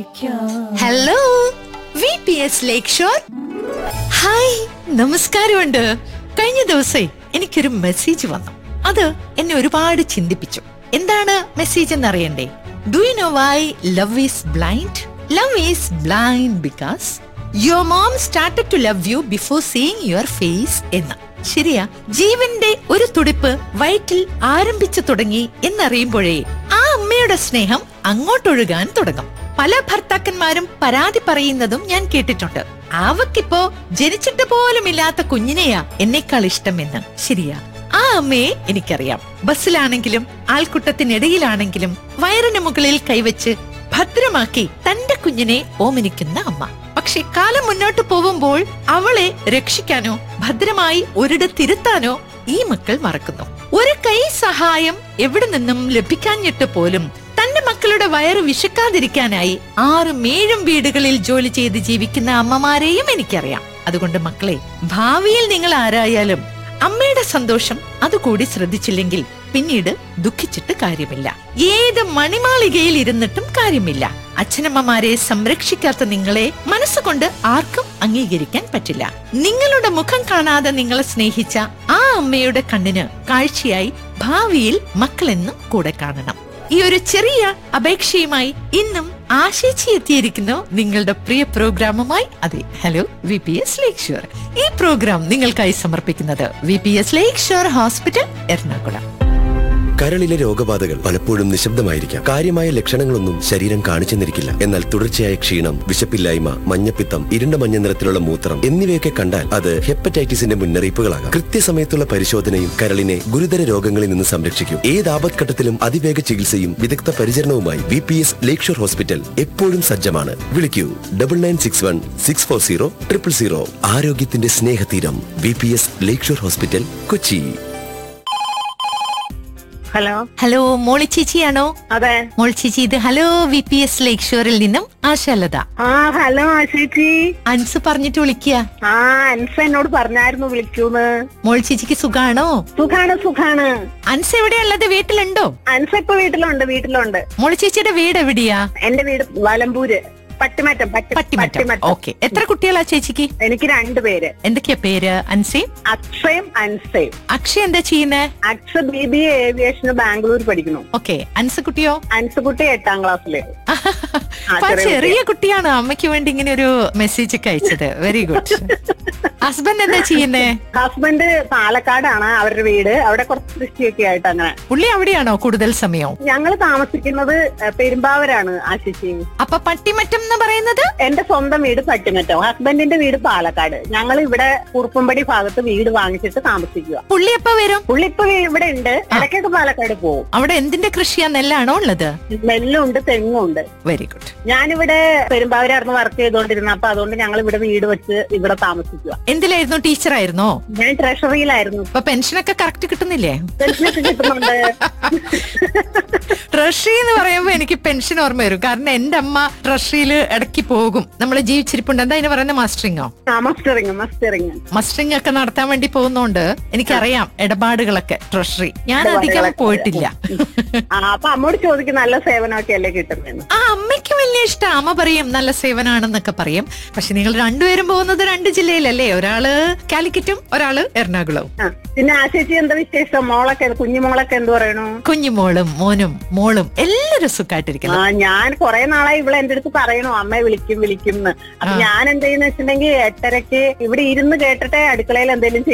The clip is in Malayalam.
Hello V P S Lakeshore hi നമസ്കാരമുണ്ട് കഴിഞ്ഞ ദിവസേ എനിക്കൊരു മെസ്സേജ് വന്നു അത് എന്നെ ഒരുപാട് ചിന്തിപ്പിച്ചു എന്താണ് മെസ്സേജ് എന്ന് അറിയണ്ടേ do you know why love is blind love is blind because your mom started to love you before seeing your face എന്ന് ശരിയാ ജീവന്റെ ഒരു തുടിപ്പ് വയറ്റിൽ ആരംഭിച്ചു തുടങ്ങി എന്നറിയുമ്പോഴേ ആ അമ്മയുടെ സ്നേഹം അങ്ങോട്ടൊഴുകാൻ തുടങ്ങും പല ഭർത്താക്കന്മാരും പരാതി പറയുന്നതും ഞാൻ കേട്ടിട്ടുണ്ട് അവക്കിപ്പോ ജനിച്ചിട്ട് പോലും ഇല്ലാത്ത കുഞ്ഞിനെയാ എന്നെക്കാൾ ഇഷ്ടമെന്ന് ശരിയാ ആ അമ്മയെ എനിക്കറിയാം ബസ്സിലാണെങ്കിലും ആൾക്കൂട്ടത്തിനിടയിലാണെങ്കിലും വയറിന് മുകളിൽ കൈവച്ച് ഭദ്രമാക്കി തന്റെ കുഞ്ഞിനെ ഓമനിക്കുന്ന അമ്മ പക്ഷെ കാലം മുന്നോട്ട് പോകുമ്പോൾ അവളെ രക്ഷിക്കാനോ ഭദ്രമായി ഒരിടത്തിരുത്താനോ ഈ മക്കൾ മറക്കുന്നു ഒരു കൈ സഹായം എവിടെ നിന്നും ലഭിക്കാഞ്ഞിട്ട് പോലും തന്റെ മക്കളുടെ വയറ് വിശക്കാതിരിക്കാനായി ആറും ഏഴും വീടുകളിൽ ജോലി ചെയ്ത് ജീവിക്കുന്ന അമ്മമാരെയും എനിക്കറിയാം അതുകൊണ്ട് മക്കളെ ഭാവിയിൽ നിങ്ങൾ ആരായാലും അമ്മയുടെ സന്തോഷം അതുകൂടി ശ്രദ്ധിച്ചില്ലെങ്കിൽ പിന്നീട് ദുഃഖിച്ചിട്ട് കാര്യമില്ല ഏത് മണിമാളികയിൽ ഇരുന്നിട്ടും കാര്യമില്ല അച്ഛനമ്മമാരെ സംരക്ഷിക്കാത്ത നിങ്ങളെ മനസ്സുകൊണ്ട് ആർക്കും അംഗീകരിക്കാൻ പറ്റില്ല നിങ്ങളുടെ മുഖം കാണാതെ നിങ്ങളെ സ്നേഹിച്ച ആ അമ്മയുടെ കണ്ണിന് കാഴ്ചയായി ഭാവിയിൽ മക്കളെന്നും കൂടെ കാണണം ഈ ഒരു ചെറിയ അപേക്ഷയുമായി ഇന്നും ആശിച്ചി എത്തിയിരിക്കുന്നു നിങ്ങളുടെ പ്രിയ പ്രോഗ്രാമുമായി അതെ hello V P S Lakeshore ഈ പ്രോഗ്രാം നിങ്ങൾക്കായി സമർപ്പിക്കുന്നത് V P S Lakeshore hospital Ernakulam കരളിലെ രോഗബാധകൾ പലപ്പോഴും നിശബ്ദമായിരിക്കാം കാര്യമായ ലക്ഷണങ്ങളൊന്നും ശരീരം കാണിച്ചെന്നിരിക്കില്ല എന്നാൽ തുടർച്ചയായ ക്ഷീണം വിശപ്പില്ലായ്മ മഞ്ഞപ്പിത്തം ഇരുണ്ട മഞ്ഞ നിറത്തിലുള്ള മൂത്രം എന്നിവയൊക്കെ കണ്ടാൽ അത് ഹെപ്പറ്റൈറ്റിസിന്റെ മുന്നറിയിപ്പുകളാകാം കൃത്യസമയത്തുള്ള പരിശോധനയും കരളിനെ ഗുരുതര രോഗങ്ങളിൽ നിന്ന് സംരക്ഷിക്കും ഏത് ആപത്ഘട്ടത്തിലും അതിവേഗ ചികിത്സയും വിദഗ്ധ പരിചരണവുമായി V P S Lakeshore hospital എപ്പോഴും സജ്ജമാണ് വിളിക്കൂ double nine six one six four zero triple zero ആരോഗ്യത്തിന്റെ സ്നേഹതീരം V P S Lakeshore hospital Kochi hello hello Molly ചേച്ചിയാണോ അതെ മോൾ ചേച്ചി ഇത് ഹലോ വി പി എസ് ലേക്ക് ഷോറിൽ നിന്നും ആശാലത ആ ഹലോ ആശേച്ചി അൻസ് പറഞ്ഞിട്ട് വിളിക്കുക ആ അൻസ എന്നോട് പറഞ്ഞായിരുന്നു വിളിക്കൂന്ന് മോൾ ചേച്ചിക്ക് സുഖാണോ സുഖാണ് സുഖാണ് അൻസ് എവിടെയുള്ളത് വീട്ടിലുണ്ടോ അൻസ ഇപ്പൊ വീട്ടിലുണ്ട് വീട്ടിലുണ്ട് മോൾ ചേച്ചിയുടെ വീട് എവിടെയാ എന്റെ വീട് വലമ്പൂര് പട്ടിമറ്റം പട്ടി പട്ടിമറ്റം ഓക്കെ എത്ര കുട്ടികളാ ചേച്ചിക്ക് എനിക്ക് രണ്ടുപേര് എന്തൊക്കെയാ പേര് അൻസയും അക്ഷയും അൻസയും അക്ഷയ് എന്താ ചെയ്യുന്നേ അക്ഷ ബി ബി എ ഏവിയേഷന് ബാംഗ്ലൂർ പഠിക്കുന്നു ഓക്കെ അൻസ കുട്ടിയോ അൻസുകുട്ടി എട്ടാം ക്ലാസ്സില് അപ്പൊ ആ ചെറിയ ചെറിയ കുട്ടിയാണ് അമ്മയ്ക്ക് വേണ്ടി ഇങ്ങനെ ഒരു മെസ്സേജ് ഒക്കെ അയച്ചത് വെരി ഗുഡ് ഹസ്ബൻഡ് എന്താ ചെയ്യുന്നേ ഹസ്ബൻഡ് പാലക്കാടാണ് അവരുടെ വീട് അവിടെ കുറച്ച് കൃഷിയൊക്കെ ആയിട്ട് അങ്ങനെ പുള്ളി അവിടെയാണോ കൂടുതൽ സമയം ഞങ്ങൾ താമസിക്കുന്നത് ഏഹ്, പെരുമ്പാവൂരാണ് ആശിച്ചി അപ്പൊ പട്ടിമറ്റം എന്ന് പറയുന്നത് എന്റെ സ്വന്തം വീട് പട്ടിമറ്റം ഹസ്ബൻഡിന്റെ വീട് പാലക്കാട് ഞങ്ങൾ ഇവിടെ കുറുപ്പമ്പടി ഭാഗത്ത് വീട് വാങ്ങിച്ചിട്ട് താമസിക്കുക പുള്ളി എപ്പോ വരും പുള്ളി ഇപ്പൊ ഇവിടെ ഉണ്ട് ഇടയ്ക്കൊക്കെ പാലക്കാട് പോകും അവിടെ എന്തിന്റെ കൃഷിയാ നെല്ലാണോ ഉള്ളത് നെല്ലുണ്ട് തെങ്ങുണ്ട് വെരി ഗുഡ് ഞാനിവിടെ പെരുമ്പാവൂരായിരുന്നു വർക്ക് ചെയ്തുകൊണ്ടിരുന്നത് അപ്പൊ അതുകൊണ്ട് ഞങ്ങൾ ഇവിടെ വീട് വെച്ച് ഇവിടെ താമസിക്കുക എന്തിലായിരുന്നു ടീച്ചറായിരുന്നോ ഞാൻ ട്രഷറിയിലായിരുന്നു അപ്പൊ പെൻഷനൊക്കെ കറക്റ്റ് കിട്ടുന്നില്ലേ പെൻഷനൊക്കെ കിട്ടുന്നുണ്ട് ട്രഷറി എന്ന് പറയുമ്പോ എനിക്ക് പെൻഷൻ ഓർമ്മ വരും കാരണം എന്റെ അമ്മ ട്രഷറിയിൽ ഇടയ്ക്ക് പോകും നമ്മൾ ജീവിച്ചിരിപ്പുണ്ട് എന്താ അതിന് പറയുന്നത് മാസ്റ്ററിങ്ങോ ആ മസ്റ്ററിങ് മസ്റ്ററിങ് മസ്റ്ററിംഗ് ഒക്കെ നടത്താൻ വേണ്ടി പോകുന്നോണ്ട് എനിക്കറിയാം ഇടപാടുകളൊക്കെ ട്രഷറി ഞാൻ അധികം പോയിട്ടില്ല ആ അപ്പൊ അമ്മോട് ചോദിക്കും നല്ല സേവനമൊക്കെ അല്ലേ കിട്ടുന്നതെന്ന് ആ അമ്മയ്ക്ക് വലിയ ഇഷ്ടം അമ്മ പറയും നല്ല സേവനാണെന്നൊക്കെ പറയും പക്ഷെ നിങ്ങൾ രണ്ടുപേരും പോകുന്നത് രണ്ട് ജില്ലയിലല്ലേ ഒരാള് കാലിക്കറ്റും ഒരാള് എറണാകുളവും ആ പിന്നെ ആ ചേച്ചി എന്താ വിശേഷം മോളൊക്കെ കുഞ്ഞുമോളൊക്കെ എന്ത് പറയണു കുഞ്ഞുമോളും മോനും മോളും എല്ലാരും ആ സുഖമായിട്ടിരിക്കുന്നു ഞാൻ കുറെ നാളായി ഇവിടെ എന്റെ അടുത്ത് പറയണു അമ്മയെ വിളിക്കും വിളിക്കും എന്ന് അപ്പൊ ആ. ഞാൻ എന്ത് ചെയ്യുന്ന വെച്ചിട്ടുണ്ടെങ്കിൽ എട്ടരക്ക് ഇവിടെ ഇരുന്ന് കേട്ടിട്ട് അടുക്കളയിൽ എന്തെങ്കിലും